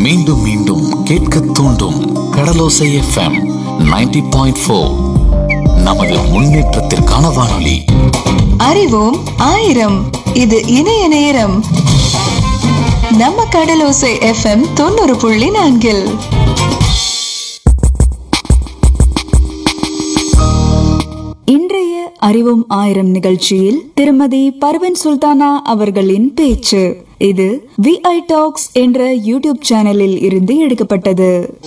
மீண்டும் மீண்டும் கேட்க தூண்டும் கடலோசை எஃப்எம் 90.4 பாயிண்ட் நமது முன்னேற்றத்திற்கான வானொலி அறிவோம் ஆயிரம் இது இணைய நேரம் நம்ம கடலோசை எஃப்எம் தொண்ணூறு புள்ளி நான்கில் இன்றைய அறிவும் ஆயிரம் நிகழ்ச்சியில் திருமதி பர்வன் சுல்தானா அவர்களின் பேச்சு இது விஐ டாக்ஸ் என்ற யூடியூப் சேனலில் இருந்து எடுக்கப்பட்டது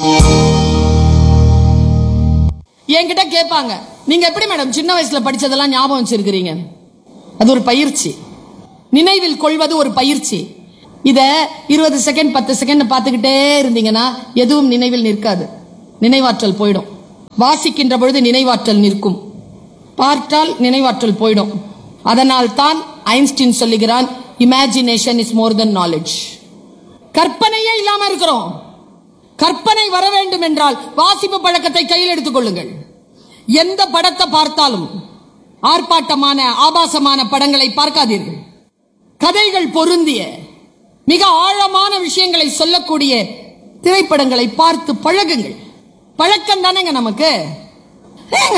என்கிட்ட கேட்பாங்க நீங்க எப்படி மேடம் சின்ன வயசுல படிச்சதெல்லாம் ஞாபகம் வச்சிருக்கிறீங்க அது ஒரு பயிற்சி நினைவில் கொள்வது ஒரு பயிற்சி இத இருபது செகண்ட் பத்து செகண்ட் பார்த்துக்கிட்டே இருந்தீங்கன்னா எதுவும் நினைவில் நிற்காது நினைவாற்றல் போயிடும் வாசிக்கின்ற பொழுது நினைவாற்றல் நிற்கும் பார்த்தால் நினைவாற்றல் போயிடும் அதனால் தான் ஐன்ஸ்டீன் சொல்லுகிறான் imagination is more than knowledge கற்பனையே இல்லாம இருக்கிறோம் கற்பனை வர வேண்டும் என்றால் வாசிப்பு பழக்கத்தை கையில் எடுத்துக் கொள்ளுங்கள் எந்த படத்தை பார்த்தாலும் ஆர்ப்பாட்டமான ஆபாசமான படங்களை பார்க்காதீர்கள் கதைகள் பொருந்திய மிக ஆழமான விஷயங்களை சொல்லக்கூடிய திரைப்படங்களை பார்த்து பழகுங்கள் பழக்கம் தானேங்க நமக்கு ஏங்க,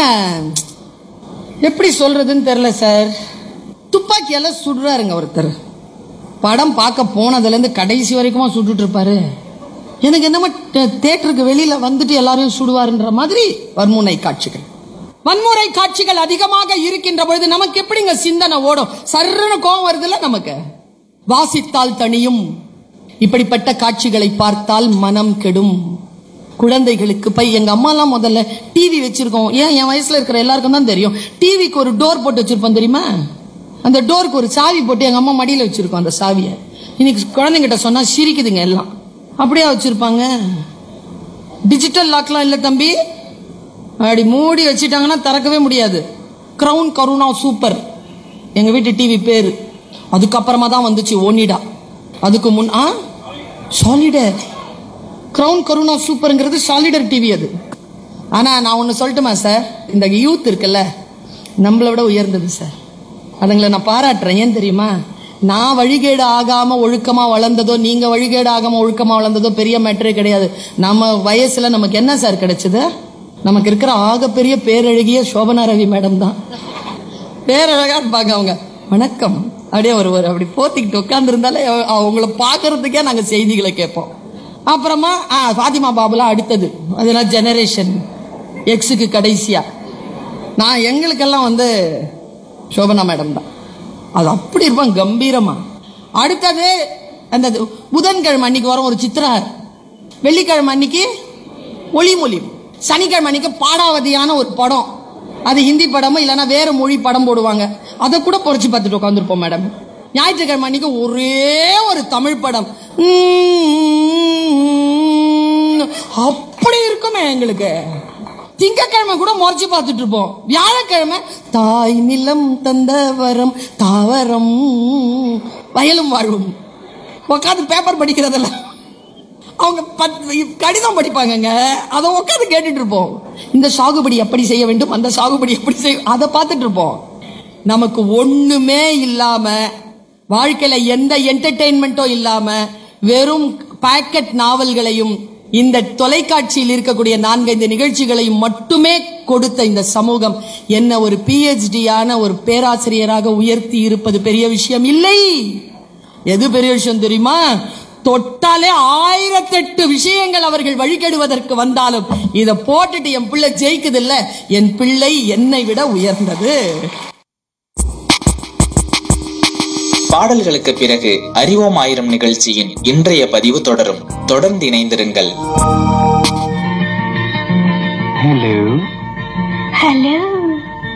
எப்படி சொல்றதுன்னு தெரியல சார் துப்பாக்கியால சுடுறாருங்க ஒருத்தர் படம் பார்க்க போனதுல இருந்து கடைசி வரைக்குமா சுட்டுட்டு இருப்பாரு எனக்கு என்னமோ தே- தேட்டருக்கு வெளியில வந்துட்டு எல்லாரையும் சுடுவாருன்ற மாதிரி வன்முனை காட்சிகள் வன்முறை காட்சிகள் அதிகமாக இருக்கின்ற பொழுது நமக்கு எப்படிங்க சிந்தனை ஓடும் சர்றன்னு கோவம் வருதுல்ல நமக்கு வாசித்தால் தனியும் இப்படிப்பட்ட காட்சிகளை பார்த்தால் மனம் கெடும் குழந்தைகளுக்கு பை எங்க அம்மாலாம் முதல்ல டிவி வச்சிருக்கோம் ஏன் என் வயசுல இருக்கிற எல்லாருக்கும் தான் தெரியும் டிவிக்கு ஒரு டோர் போட்டு வச்சிருப்போம் தெரியுமா அந்த டோருக்கு ஒரு சாவி போட்டு எங்க அம்மா மடியில வச்சிருக்கோம் அந்த சாவியை இன்னைக்கு குழந்தைங்கிட்ட சொன்னா சிரிக்குதுங்க எல்லாம் அப்படியே வச்சிருப்பாங்க டிஜிட்டல் லாக்லாம் இல்ல தம்பி அப்படி மூடி வச்சிட்டாங்கன்னா திறக்கவே முடியாது கிரவுன் கருணா சூப்பர் எங்க வீட்டு டிவி பேரு அதுக்கப்புறமா தான் வந்துச்சு ஓனிடா அதுக்கு முன் ஆ சாலிடர் கிரவுன் கருணா சூப்பருங்கிறது சாலிடர் டிவி அது ஆனா நான் ஒன்னு சொல்லட்டுமா சார் இந்த யூத் இருக்குல்ல நம்மளை விட உயர்ந்தது சார் அதுங்களை நான் பாராட்டுறேன் ஏன் தெரியுமா நான் வழிகேடு ஆகாம ஒழுக்கமா வளர்ந்ததோ நீங்க வழிகேடு ஆகாம ஒழுக்கமா வளர்ந்ததோ பெரிய மேட்டரே கிடையாது நம்ம வயசுல நமக்கு என்ன சார் கிடைச்சது நமக்கு இருக்கிற ஆகப்பெரிய பேரழகிய சோபனா ரவி மேடம் தான் பேரழகா இருப்பாங்க அவங்க வணக்கம் அப்படியே ஒரு ஒரு அப்படி போத்திக்கிட்டு உட்காந்துருந்தாலே அவங்கள பார்க்கறதுக்கே நாங்க செய்திகளை கேட்போம் அப்புறமா ஆ, ஃபாத்திமா பாபுலாம் அடுத்தது அதெல்லாம் ஜெனரேஷன் எக்ஸுக்கு கடைசியா நான் எங்களுக்கெல்லாம் வந்து சோபனா மேடம் தான் அது அப்படி இருப்பாங்க கம்பீரமா அடுத்தது அந்த புதன்கிழமை அன்னைக்கு வரும் ஒரு சித்திரார் வெள்ளிக்கிழமை அன்னைக்கு ஒளிமொழி சனிக்கிழமை அன்னைக்கு பாடாவதியான ஒரு படம் அது ஹிந்தி படமோ இல்லைன்னா வேற மொழி படம் போடுவாங்க அதை கூட பொறிச்சு பார்த்துட்டு உட்காந்துருப்போம் மேடம் ஞாயிற்றுக்கிழமை அன்னைக்கு ஒரே ஒரு தமிழ் படம் உம், அப்படி இருக்குமே எங்களுக்கு திங்கக்கிழமை கூட முறைச்சு பார்த்துட்டு இருப்போம் வியாழக்கிழமை தாய் நிலம் தந்த வரம் தாவரம் வயலும் வாழ்வும் உட்காந்து பேப்பர் படிக்கிறதில்ல அவங்க பத்- கடிதம் படிப்பாங்கங்க அதை உட்காந்து கேட்டுட்டு இருப்போம் இந்த சாகுபடி எப்படி செய்ய வேண்டும் அந்த சாகுபடி எப்படி செய்ய அதை பார்த்துட்டு இருப்போம் நமக்கு ஒண்ணுமே இல்லாம வாழ்க்கையில எந்த என்டர்டெயின்மெண்ட்டும் இல்லாம வெறும் பாக்கெட் நாவல்களையும் இந்த தொலைக்காட்சியில் இருக்கக்கூடிய நான்கைந்து நிகழ்ச்சிகளையும் மட்டுமே கொடுத்த இந்த சமூகம் என்ன ஒரு பிஹெச்டியான ஒரு பேராசிரியராக உயர்த்தி இருப்பது பெரிய விஷயம் இல்லை எது பெரிய விஷயம் தெரியுமா தொட்டாலே ஆயிரத்தெட்டு விஷயங்கள் அவர்கள் வழிகெடுவதற்கு வந்தாலும் இத போட்டுட்டு என் பிள்ளை ஜெயிக்குது இல்ல என் பிள்ளை என்னை விட உயர்ந்தது பாடல்களுக்கு பிறகு அறிவோம் ஆயிரம் நிகழ்ச்சியின் இன்றைய பதிவு தொடரும் தொடர்ந்து இணைந்திருங்கள் Hello. Hello.